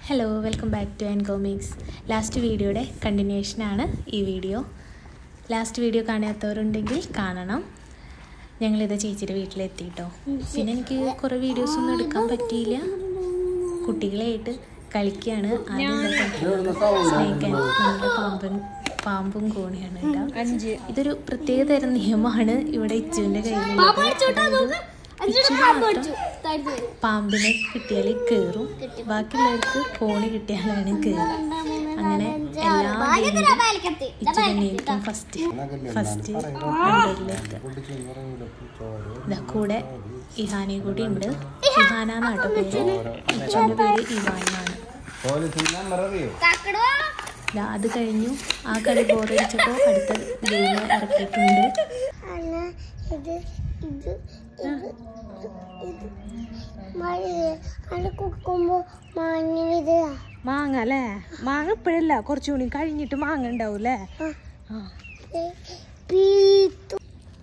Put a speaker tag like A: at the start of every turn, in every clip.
A: Hello welcome back to and comics last വീഡിയോയുടെ കണ്ടിന്യൂഷനാണ് ഈ വീഡിയോ ലാസ്റ്റ് വീഡിയോ കാണാത്തവരുണ്ടെങ്കിൽ കാണണം ഞങ്ങളിത് ചേച്ചിയുടെ വീട്ടിലെത്തിയിട്ടോ പിന്നെ എനിക്ക് കുറേ വീഡിയോസ് ഒന്നും എടുക്കാൻ പറ്റിയില്ല കുട്ടികളായിട്ട് കളിക്കുകയാണ് ആദ്യം സ്നേക്ക് നമ്മുടെ പാമ്പൻ പാമ്പും കോണിയാണ് കേട്ടോ ഇതൊരു പ്രത്യേക തരം നിയമമാണ് ഇവിടെ ഇച്ചുവിൻ്റെ കയ്യിലുള്ളത് ഇച്ചു മാത്രം പാമ്പിനെ കിട്ടിയാൽ കയറും ബാക്കിയുള്ളവർക്ക് കോണി കിട്ടിയാലാണ് കയറും അങ്ങനെ എല്ലാ ഇച്ചിരി ഫസ്റ്റ് ഫസ്റ്റ് ഇതാ കൂടെ ഇഹാനെ കൂടി ഉണ്ട് ഇഹാന എന്നാട്ടോ പേര് ഇച്ചുവിൻ്റെ പേര് ഇവാനാണ് ദാ അത് കഴിഞ്ഞു ആ കളി ബോറടിച്ചപ്പോൾ അടുത്ത ഗെയിം ഇറക്കിയിട്ടുണ്ട്
B: അല്ല ഇത് ഇത് ഇത് ഇത് മഴ അത് കുക്കുമ്പോ മാങ്ങ വിതയാ
A: മാങ്ങ അല്ലേ മാങ്ങ ഇപ്പോഴല്ല കുറച്ചുകൂടി കഴിഞ്ഞിട്ട് മാങ്ങ ഉണ്ടാവും അല്ലേ ആ
B: പീത്തു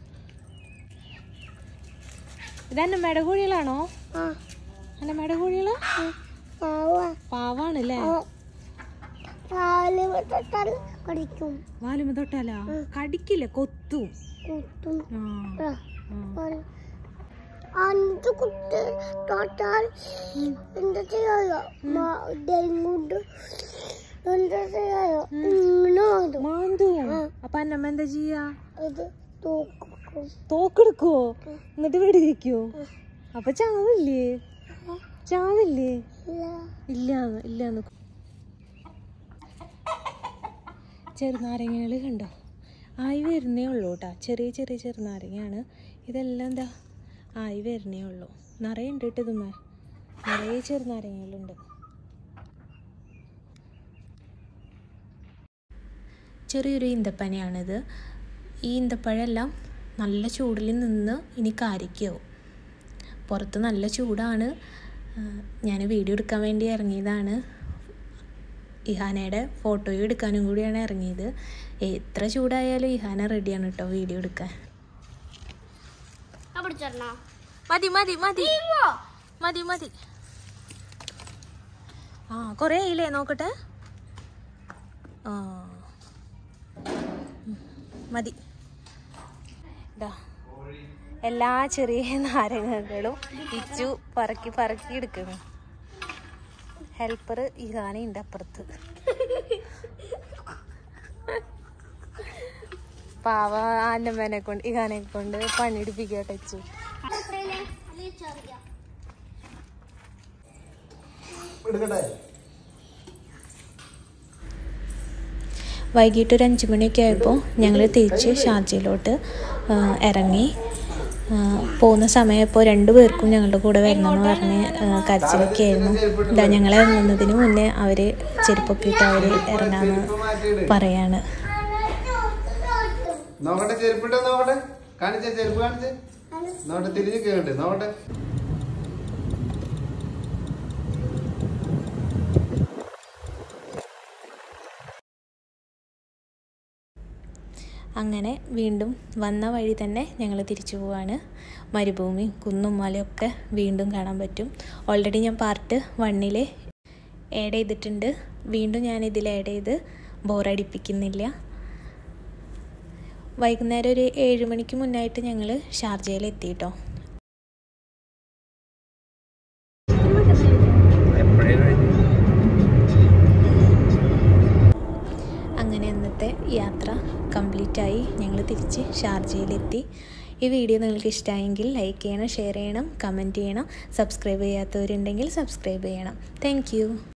A: ഇത് അന്നമ്മയുടെ കോഴികളാണോ
B: ആ
A: അന്നമ്മയുടെ കോഴികളാ
B: പാവ
A: പാവാണല്ലേ
B: രാവിലെ തൊട്ടാൽ കടിക്കും
A: വാലുമ തൊട്ടാലാ കടിക്കില്ല കൊത്തും
B: കുത്തും
A: ആ, ആ.
B: അഞ്ച് കുട്ടി തൊട്ടാൽ എന്താ ചെയ്യായോ ഡെങ്കുണ്ട് എന്താ ചെയ്യായോ ഇങ്ങനെ ആകും.
A: മാന്തും അപ്പൊ അന്നമ്മ എന്താ ചെയ്യാ
B: ഇത് തൂക്കും
A: തോക്കെടുക്കോ എന്നിട്ട് വെടിവെക്കോ അപ്പൊ ചാവില്ലേ ചാവില്ലേ
B: ഇല്ല
A: ഇല്ലാന്ന് ഇല്ലാന്ന് ചെറുനാരങ്ങകൾ കണ്ടോ ആയി വരുന്നേ ഉള്ളൂ കേട്ടോ ചെറിയ ചെറിയ ചെറുനാരങ്ങയാണ് ഇതെല്ലാം എന്താ ആയി വരുന്നേ ഉള്ളൂ നിറയെ ഉണ്ട് കേട്ടോ ഇതുമ്മേ നിറയെ ചെറുനാരങ്ങകളുണ്ട് ചെറിയൊരു ഈന്തപ്പനയാണിത് ഈ ഈന്തപ്പഴമെല്ലാം നല്ല ചൂടിൽ നിന്ന് ഇനി കാരിക്കാവും പുറത്ത് നല്ല ചൂടാണ് ഞാൻ വീഡിയോ എടുക്കാൻ വേണ്ടി ഇറങ്ങിയതാണ് ഇഹാനയുടെ ഫോട്ടോയും എടുക്കാനും കൂടിയാണ് ഇറങ്ങിയത് എത്ര ചൂടായാലും ഇഹാന റെഡിയാണ് കേട്ടോ വീഡിയോ എടുക്കാൻ
B: പിടിച്ചോ
A: മതി മതി മതി മതി മതി ആ കുറേ ആയില്ലേ നോക്കട്ടെ ആ ഉം, മതി ഇതാ എല്ലാ ചെറിയ നാരങ്ങകളും ഇച്ചു പറക്കി പറക്കി എടുക്കണം ഹെൽപ്പർ ഇഹാനുണ്ട് അപ്പുറത്ത് പാവ ആൻ്റമ്മേനെ കൊണ്ട് ഇഹാനെ കൊണ്ട് പണിയെടുപ്പിക്കട്ടെ ഇച്ചു വൈകിട്ട് ഒരു അഞ്ച് മണിയൊക്കെ ആയപ്പോൾ ഞങ്ങൾ തിരിച്ച് ഷാർജയിലോട്ട് ആ, ഇറങ്ങി ആ, പോകുന്ന സമയം ഇപ്പോൾ രണ്ടു പേർക്കും ഞങ്ങളുടെ കൂടെ വരണമെന്ന് പറഞ്ഞ് ആ, കരച്ചിലൊക്കെ ആയിരുന്നു ഇതാ ഞങ്ങൾ ഇറങ്ങുന്നതിന് മുന്നേ അവർ ചെരുപ്പൊക്കെ ഇട്ട് അവർ ഇറങ്ങാമെന്ന് പറയാണ്
C: നോക്കട്ടെ ചെരുപ്പിട്ടോ നോക്കട്ടെ കാണിച്ചേ ചെരുപ്പ് കാണിച്ചേ നോക്കട്ടെ തിരിഞ്ഞ് കേട്ട് നോക്കട്ടെ
A: അങ്ങനെ വീണ്ടും വന്ന വഴി തന്നെ ഞങ്ങൾ തിരിച്ചു പോവാണ് മരുഭൂമി കുന്നും മലയൊക്കെ വീണ്ടും കാണാൻ പറ്റും ഓൾറെഡി ഞാൻ പാർട്ട് വണ്ണിൽ ആഡ് ചെയ്തിട്ടുണ്ട് വീണ്ടും ഞാൻ ഇതിൽ ആഡ് ചെയ്ത് ബോറടിപ്പിക്കുന്നില്ല വൈകുന്നേരം ഒരു ഏഴ് മണിക്ക് മുന്നായിട്ട് ഞങ്ങൾ ഷാർജയിൽ എത്തിയിട്ടോ അങ്ങനെ അന്നത്തെ യാത്ര കംപ്ലീറ്റ് ആയി ഞങ്ങൾ തിരിച്ച് ഷാർജയിലെത്തി ഈ വീഡിയോ നിങ്ങൾക്ക് ഇഷ്ടമായെങ്കിൽ ലൈക്ക് ചെയ്യണം ഷെയർ ചെയ്യണം കമൻറ്റ് ചെയ്യണം സബ്സ്ക്രൈബ് ചെയ്യാത്തവരുണ്ടെങ്കിൽ സബ്സ്ക്രൈബ് ചെയ്യണം താങ്ക്